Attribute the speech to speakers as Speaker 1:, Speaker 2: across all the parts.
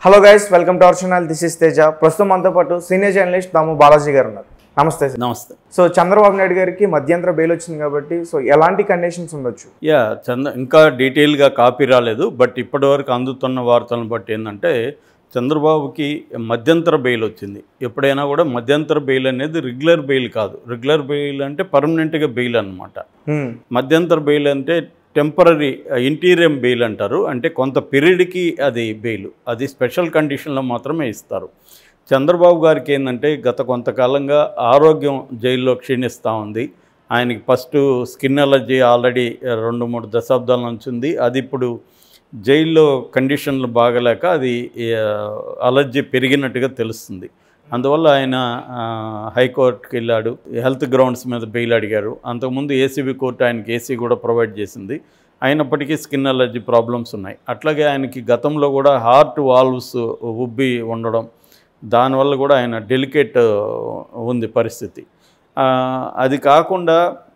Speaker 1: Hello guys welcome to our channel this is Teja ప్రస్తుతం మనతో పాటు సీనియర్ జర్నలిస్ట్ దాము బాలాజీ గారు ఉన్నారు నమస్తే సార్
Speaker 2: నమస్తే
Speaker 1: సో చంద్రబాబు నాయుడు గారికి మధ్యంతర బెయిల్ వచ్చింది కాబట్టి సో ఎలాంటి కండిషన్స్ ఉండొచ్చు
Speaker 2: యా చంద్ర ఇంకా డీటెయిల్గా కాపీ రాలేదు బట్ ఇప్పటివరకు అందుతున్న వార్తలను బట్టి ఏంటంటే చంద్రబాబుకి మధ్యంతర బెయిల్ వచ్చింది ఎప్పుడైనా కూడా మధ్యంతర బెయిల్ అనేది రెగ్యులర్ బెయిల్ కాదు రెగ్యులర్ బెయిల్ అంటే పర్మనెంట్గా బెయిల్ అనమాట
Speaker 1: హ్మ్.
Speaker 2: మధ్యంతర బెయిల్ అంటే టెంపరీ ఇంటీరియం బెయిల్ అంటారు అంటే కొంత పీరియడ్కి అది బెయిల్ అది స్పెషల్ కండిషన్లో మాత్రమే ఇస్తారు చంద్రబాబు గారికి ఏంటంటే గత కొంతకాలంగా ఆరోగ్యం జైల్లో క్షీణిస్తూ ఉంది ఆయనకి ఫస్ట్ స్కిన్ అలర్జీ ఆల్రెడీ రెండు మూడు దశాబ్దాల నుంచి ఉంది అది ఇప్పుడు జైల్లో కండిషన్లు బాగలేక అది ఆ, అలర్జీ పెరిగినట్టుగా తెలుస్తుంది అందువల్ల ఆయన ఆ, హైకోర్టుకి వెళ్ళాడు హెల్త్ గ్రౌండ్స్ మీద బెయిల్ అడిగారు అంతకుముందు ఏసీబీ కోర్టు ఆయనకి ఏసీ కూడా ప్రొవైడ్ చేసింది అయినప్పటికీ స్కిన్ అలర్జీ ప్రాబ్లమ్స్ ఉన్నాయి అట్లాగే ఆయనకి గతంలో కూడా హార్ట్ వాల్వ్స్ ఉబ్బి ఉండడం దానివల్ల కూడా ఆయన డెలికేట్ ఉంది పరిస్థితి ఆ, అది కాకుండా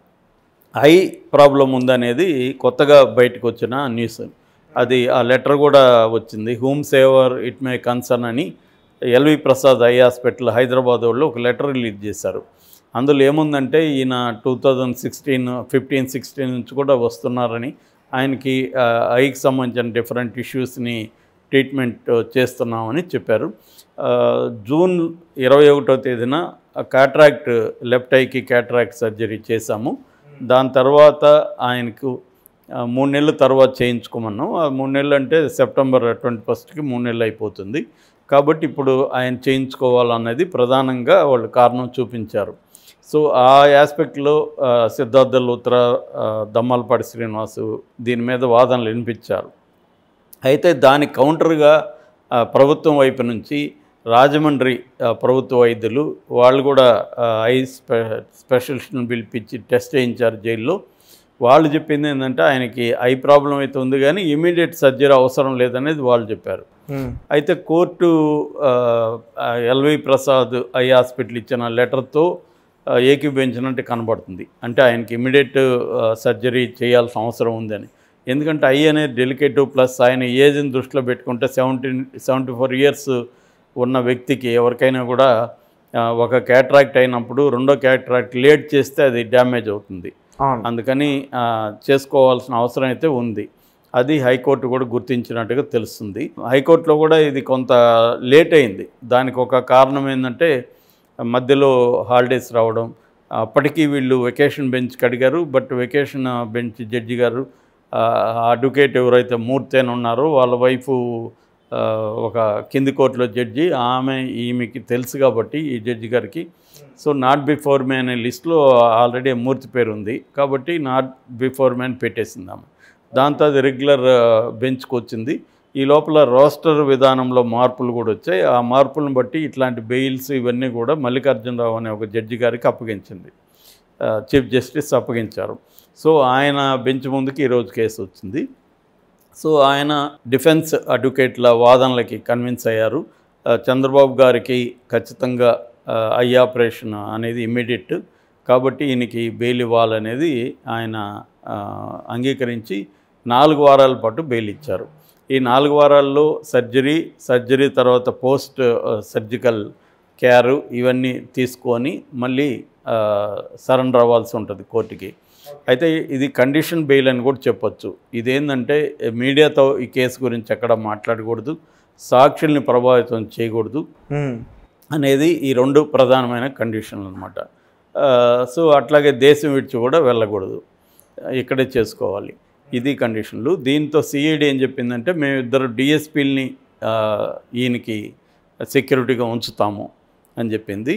Speaker 2: ఐ ప్రాబ్లం ఉందనేది కొత్తగా బయటకు వచ్చిన న్యూస్ అది ఆ లెటర్ కూడా వచ్చింది whomsoever it may concern అని LV Prasad eye hospital Hyderabad వాళ్ళు ఒక లెటర్ రిలీజ్ చేశారు అందులో ఏముందంటే ఈయన two thousand sixteen fifteen sixteen నుంచి కూడా వస్తున్నారని ఆయనకి ఆ, ఐకి సంబంధించిన డిఫరెంట్ ఇష్యూస్ని ట్రీట్మెంట్ చేస్తున్నామని చెప్పారు ఆ, జూన్ ఇరవై ఒకటో తేదీన క్యాట్రాక్ట్ లెఫ్ట్ ఐకి క్యాట్రాక్ట్ సర్జరీ చేశాము దాని తర్వాత ఆయనకు ఆ, మూడు నెలల తర్వాత చేయించుకోమన్నాం ఆ మూడు నెలలు అంటే సెప్టెంబర్ ట్వంటీ ఫస్ట్కి మూడు నెలలు అయిపోతుంది కాబట్టి ఇప్పుడు ఆయన చేయించుకోవాలన్నది ప్రధానంగా వాళ్ళు కారణం చూపించారు సో ఆ ఆస్పెక్ట్లో ఆ, సిద్ధార్థ లూత్రా ఆ, దమ్మలపాటి శ్రీనివాసు దీని మీద వాదనలు వినిపించారు అయితే దానికి కౌంటర్గా ఆ, ప్రభుత్వం వైపు నుంచి రాజమండ్రి ఆ, ప్రభుత్వ వైద్యులు వాళ్ళు కూడా ఆ, ఐ స్పె స్పెషలిస్ట్ని పిలిపించి టెస్ట్ చేయించారు జైల్లో వాళ్ళు చెప్పింది ఏంటంటే ఆయనకి ఐ ప్రాబ్లం అయితే ఉంది కానీ ఇమీడియట్ సర్జరీ అవసరం లేదనేది వాళ్ళు చెప్పారు
Speaker 1: హ్మ్.
Speaker 2: అయితే కోర్టు ఆ, ఆ, ఎల్వి ప్రసాద్ ఐ హాస్పిటల్ ఇచ్చిన లెటర్తో ఆ, ఏకీభవించినట్టు కనబడుతుంది అంటే ఆయనకి ఇమీడియట్ సర్జరీ చేయాల్సిన అవసరం ఉందని ఎందుకంటే ఐ అనేది డెలికేటివ్ ప్లస్ ఆయన ఏజ్ని దృష్టిలో పెట్టుకుంటే సెవెంటీన్ సెవెంటీ ఫోర్ ఇయర్స్ ఉన్న వ్యక్తికి ఎవరికైనా కూడా ఆ, ఒక క్యాట్రాక్ట్ అయినప్పుడు రెండో క్యాట్రాక్ట్ లేట్ చేస్తే అది డ్యామేజ్ అవుతుంది
Speaker 1: అవును
Speaker 2: అందుకని ఆ, చేసుకోవాల్సిన అవసరం అయితే ఉంది అది హైకోర్టు కూడా గుర్తించినట్టుగా తెలుస్తుంది హైకోర్టులో కూడా ఇది కొంత లేట్ అయింది దానికి ఒక కారణం ఏంటంటే మధ్యలో హాలిడేస్ రావడం అప్పటికీ వీళ్ళు వెకేషన్ బెంచ్ అడిగారు బట్ వెకేషన్ బెంచ్ జడ్జి గారు అడ్వకేట్ ఎవరైతే మూర్తి అని ఉన్నారో వాళ్ళ వైఫ్ ఆ, ఒక కింది కోర్టులో జడ్జి ఆమె ఈమెకి తెలుసు కాబట్టి ఈ జడ్జి గారికి సో నాట్ బిఫోర్ మే అనే లిస్ట్లో ఆల్రెడీ మూర్తి పేరు ఉంది కాబట్టి నాట్ బిఫోర్ మే అని పెట్టేసింది ఆమె దాంతో అది రెగ్యులర్ బెంచ్కి వచ్చింది ఈ లోపల రోస్టర్ విధానంలో మార్పులు కూడా వచ్చాయి ఆ మార్పులను బట్టి ఇట్లాంటి బెయిల్స్ ఇవన్నీ కూడా మల్లికార్జునరావు అనే ఒక జడ్జి గారికి అప్పగించింది ఆ, చీఫ్ జస్టిస్ అప్పగించారు సో ఆయన బెంచ్ ముందుకి ఈరోజు కేసు వచ్చింది సో ఆయన డిఫెన్స్ అడ్వకేట్ల వాదనలకి కన్విన్స్ అయ్యారు ఆ, చంద్రబాబు గారికి ఖచ్చితంగా ఆ, ఐ ఆపరేషన్ అనేది ఇమ్మీడియట్ కాబట్టి ఈయనకి బెయిల్ ఇవ్వాలనేది ఆయన ఆ, అంగీకరించి నాలుగు వారాల పాటు బెయిల్ ఇచ్చారు ఈ నాలుగు వారాల్లో సర్జరీ సర్జరీ తర్వాత పోస్ట్ సర్జికల్ కేర్ ఇవన్నీ తీసుకొని మళ్ళీ సరెండర్ అవ్వాల్సి ఉంటుంది కోర్టుకి అయితే ఇది కండిషన్ బెయిల్ అని కూడా చెప్పొచ్చు ఇదేంటంటే మీడియాతో ఈ కేసు గురించి ఎక్కడ మాట్లాడకూడదు సాక్షుల్ని ప్రభావితం చేయకూడదు
Speaker 1: హ్మ్.
Speaker 2: అనేది ఈ రెండు ప్రధానమైన కండిషన్లు అనమాట సో అట్లాగే దేశం విడిచి కూడా వెళ్ళకూడదు ఇక్కడే చేసుకోవాలి ఇది కండిషన్లు దీంతో సిఐడి ఏం చెప్పిందంటే మేము ఇద్దరు డిఎస్పీలని ఈయనకి సెక్యూరిటీగా ఉంచుతాము అని చెప్పింది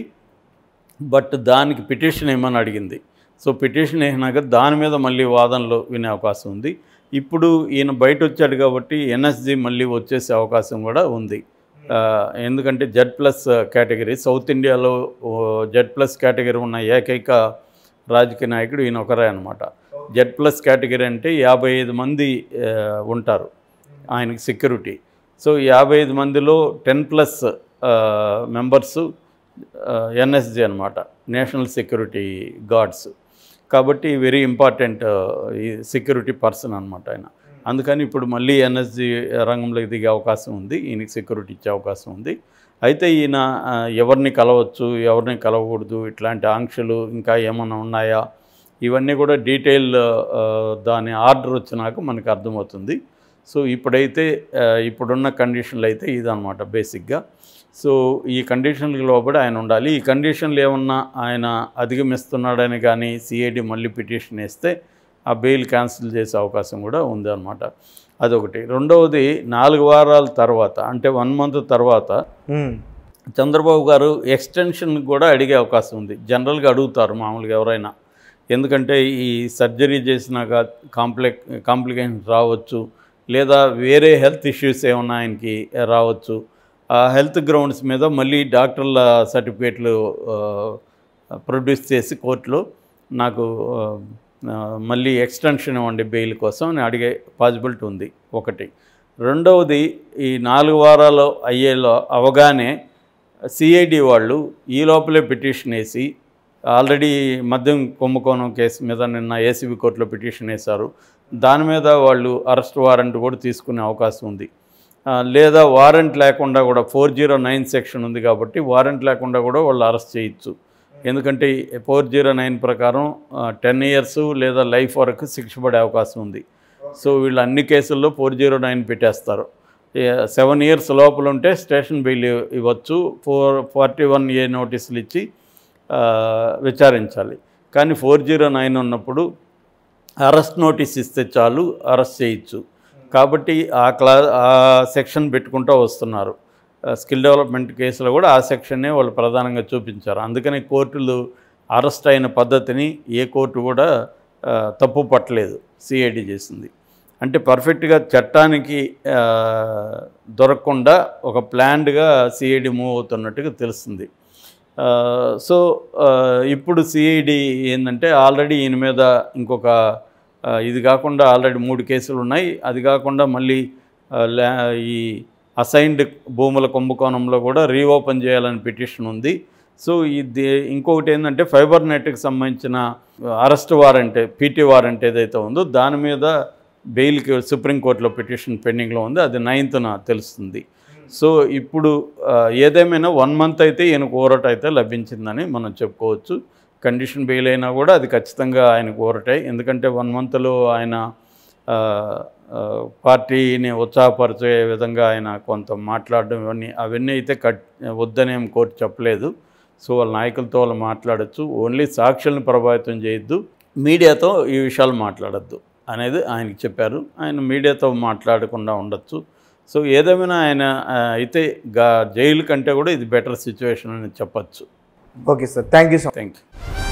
Speaker 2: బట్ దానికి పిటిషన్ ఏమని అడిగింది సో పిటిషన్ వేసినాక దాని మీద మళ్ళీ వాదనలు వినే అవకాశం ఉంది ఇప్పుడు ఈయన బయట వచ్చాడు కాబట్టి ఎన్ఎస్జి మళ్ళీ వచ్చేసే అవకాశం కూడా ఉంది ఆ, ఎందుకంటే జెడ్ ప్లస్ కేటగిరీ సౌత్ ఇండియాలో ఓ, జెడ్ ప్లస్ కేటగిరీ ఉన్న ఏకైక రాజకీయ నాయకుడు ఈయన ఒకరే అనమాట జెడ్ ప్లస్ కేటగిరీ అంటే యాభై ఐదు మంది ఆ, ఉంటారు ఆయనకి సెక్యూరిటీ సో యాభై ఐదు మందిలో టెన్ ప్లస్ మెంబర్స్ ఎన్ఎస్జి అనమాట నేషనల్ సెక్యూరిటీ గార్డ్స్ కాబట్టి వెరీ ఇంపార్టెంట్ ఈ సెక్యూరిటీ పర్సన్ అనమాట ఆయన అందుకని ఇప్పుడు మళ్ళీ ఎన్ఎస్జి రంగంలోకి దిగే అవకాశం ఉంది ఈయనకి సెక్యూరిటీ ఇచ్చే అవకాశం ఉంది అయితే ఈయన ఆ, ఎవరిని కలవచ్చు ఎవరిని కలవకూడదు ఇట్లాంటి ఆంక్షలు ఇంకా ఏమైనా ఉన్నాయా ఇవన్నీ కూడా డీటెయిల్ ఆ, దాని ఆర్డర్ వచ్చినాక మనకు అర్థమవుతుంది సో ఇప్పుడైతే ఆ, ఇప్పుడున్న కండిషన్లు అయితే ఇదన్నమాట బేసిక్గా సో ఈ కండిషన్లకు లోబడి ఆయన ఉండాలి ఈ కండిషన్లు ఏమన్నా ఆయన అధిగమిస్తున్నాడని కానీ సిఐడి మళ్ళీ పిటిషన్ వేస్తే ఆ బెయిల్ క్యాన్సిల్ చేసే అవకాశం కూడా ఉంది అనమాట అదొకటి రెండవది నాలుగు వారాల తర్వాత అంటే వన్ మంత్ తర్వాత
Speaker 1: మ్మ్.
Speaker 2: చంద్రబాబు గారు ఎక్స్టెన్షన్ కూడా అడిగే అవకాశం ఉంది జనరల్గా అడుగుతారు మామూలుగా ఎవరైనా ఎందుకంటే ఈ సర్జరీ చేసినాక కాంప్లెక్ కాంప్లికేషన్స్ రావచ్చు లేదా వేరే హెల్త్ ఇష్యూస్ ఏమన్నా ఆయనకి రావచ్చు ఆ హెల్త్ గ్రౌండ్స్ మీద మళ్ళీ డాక్టర్ల సర్టిఫికేట్లు ప్రొడ్యూస్ చేసి కోర్టులో నాకు ఆ, ఆ, మళ్ళీ ఎక్స్టెన్షన్ ఇవ్వండి బెయిల్ కోసం అని అడిగే పాసిబిలిటీ ఉంది ఒకటి రెండవది ఈ నాలుగు వారాలు అయ్యేలో అవగానే సిఐడి వాళ్ళు ఈ లోపలే పిటిషన్ వేసి ఆల్రెడీ మద్యం కుంభకోణం కేసు మీద నిన్న ఏసీబీ కోర్టులో పిటిషన్ వేశారు దాని మీద వాళ్ళు అరెస్ట్ వారెంట్ కూడా తీసుకునే అవకాశం ఉంది ఆ, లేదా వారెంట్ లేకుండా కూడా ఫోర్ జీరో నైన్ సెక్షన్ ఉంది కాబట్టి వారెంట్ లేకుండా కూడా వాళ్ళు అరెస్ట్ చేయొచ్చు ఎందుకంటే ఫోర్ జీరో నైన్ ప్రకారం టెన్ ఇయర్స్ లేదా లైఫ్ వరకు శిక్ష పడే అవకాశం ఉంది సో వీళ్ళు అన్ని కేసుల్లో ఫోర్ జీరో నైన్ పెట్టేస్తారు సెవెన్ ఇయర్స్ లోపల ఉంటే స్టేషన్ బెయిల్ ఇవ్వచ్చు ఫోర్ ఫార్టీ వన్ ఏ నోటీసులు ఇచ్చి ఆ, విచారించాలి కానీ ఫోర్ జీరో నైన్ ఉన్నప్పుడు అరెస్ట్ నోటీస్ ఇస్తే చాలు అరెస్ట్ చేయొచ్చు కాబట్టి ఆ క్లా ఆ సెక్షన్ పెట్టుకుంటూ వస్తున్నారు స్కిల్ డెవలప్మెంట్ కేసులో కూడా ఆ సెక్షన్నే వాళ్ళు ప్రధానంగా చూపించారు అందుకని కోర్టులు అరెస్ట్ అయిన పద్ధతిని ఏ కోర్టు కూడా ఆ, తప్పు పట్టలేదు సిఐడి చేసింది అంటే పర్ఫెక్ట్గా చట్టానికి ఆ, దొరకకుండా ఒక ప్లాన్డ్గా సిఐడి మూవ్ అవుతున్నట్టుగా తెలుస్తుంది ఆ, సో ఆ, ఇప్పుడు సిఐడి ఏంటంటే ఆల్రెడీ ఈయన మీద ఇంకొక ఆ, ఇది కాకుండా ఆల్రెడీ మూడు కేసులు ఉన్నాయి అది కాకుండా మళ్ళీ ఆ, ల్యా- ఈ అసైన్డ్ భూముల కుంభకోణంలో కూడా రీఓపెన్ చేయాలని పిటిషన్ ఉంది సో ఇది ఇంకొకటి ఏంటంటే ఫైబర్ నెట్కి సంబంధించిన అరెస్ట్ వారెంట్ పీటీ వారెంట్ ఏదైతే ఉందో దాని మీద బెయిల్కి సుప్రీంకోర్టులో పిటిషన్ పెండింగ్లో ఉంది అది నైన్త్న తెలుస్తుంది సో ఇప్పుడు ఆ, ఏదేమైనా వన్ మంత్ అయితే ఈయనకు ఊరట అయితే లభించిందని మనం చెప్పుకోవచ్చు కండిషన్ బెయిల్ అయినా కూడా అది ఖచ్చితంగా ఆయనకు ఊరటే ఎందుకంటే వన్ మంత్లో ఆయన ఆ, ఆ, పార్టీని ఉత్సాహపరిచే విధంగా ఆయన కొంత మాట్లాడడం ఇవన్నీ అవన్నీ అయితే కట్ వద్దనేం కోర్టు చెప్పలేదు సో వాళ్ళ నాయకులతో వాళ్ళు మాట్లాడచ్చు ఓన్లీ సాక్షులను ప్రభావితం చేయొద్దు మీడియాతో ఈ విషయాలు మాట్లాడద్దు అనేది ఆయనకి చెప్పారు ఆయన మీడియాతో మాట్లాడకుండా ఉండొచ్చు సో ఏదేమైనా ఆయన ఆ, అయితే గా జైలు కంటే కూడా ఇది బెటర్ సిచ్యువేషన్ అని చెప్పచ్చు
Speaker 1: okay sir thank you so
Speaker 2: thank you